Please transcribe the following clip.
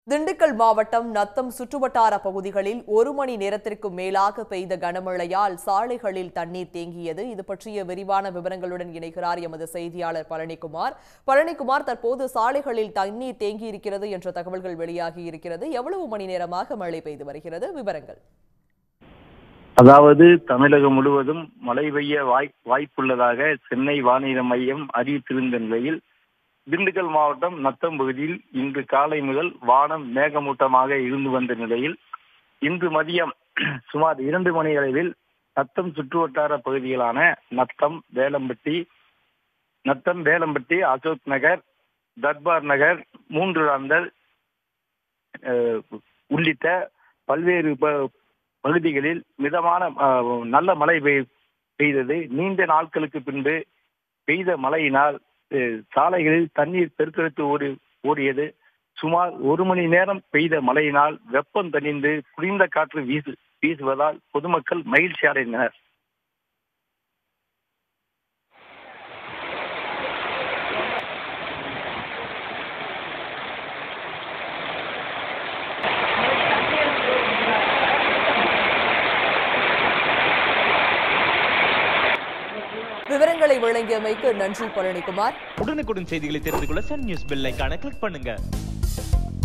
திண்டுக்கல் மாவட்டம் நத்தம் சுற்றுவட்டார பகுதிகளில் ஒரு மணி நேரத்திற்கு மேலாக பெய்த கனமழையால் சாலைகளில் தண்ணீர் தேங்கியது இது பற்றிய விரிவான விவரங்களுடன் இணைகிறார் எமது செய்தியாளர் பழனிக்குமார் பழனிக்குமார் தற்போது சாலைகளில் தண்ணீர் தேங்கியிருக்கிறது என்ற தகவல்கள் வெளியாகி இருக்கிறது எவ்வளவு மணி நேரமாக மழை பெய்து வருகிறது விவரங்கள் அதாவது தமிழகம் முழுவதும் மழை பெய்ய வாய் வாய்ப்புள்ளதாக சென்னை வானிலை மையம் அறிவித்திருந்த நிலையில் திண்டுக்கல் மாவட்டம் நத்தம் பகுதியில் இன்று காலை முதல் வானம் மேகமூட்டமாக இருந்து வந்த நிலையில் இன்று மதியம் சுமார் இரண்டு மணி அளவில் நத்தம் சுற்றுவட்டார பகுதிகளான நத்தம் வேலம்பட்டி நத்தம் வேலம்பட்டி அசோக் நகர் தர்பார் நகர் மூன்று அந்தல் அஹ், உள்ளிட்ட பல்வேறு ப- பகுதிகளில் மிதமான அஹ், நல்ல மழை பெய்- பெய்தது நீண்ட நாட்களுக்கு பின்பு பெய்த மழையினால் அஹ், சாலைகளில் தண்ணீர் பெருக்கெடுத்து ஓடி ஓடியது சுமார் ஒரு மணி நேரம் பெய்த மழையினால் வெப்பம் தணிந்து குளிர்ந்த காற்று வீசு வீசுவதால் பொதுமக்கள் மகிழ்ச்சி அடைந்தனர் விவரங்களை வழங்கியமைக்கு நன்றி பழனிக்குமார் உடனுக்குடன் செய்திகளை தெரிந்து கொள்ள சன் நியூஸ் பெல் ஐகானை கிளிக் பண்ணுங்க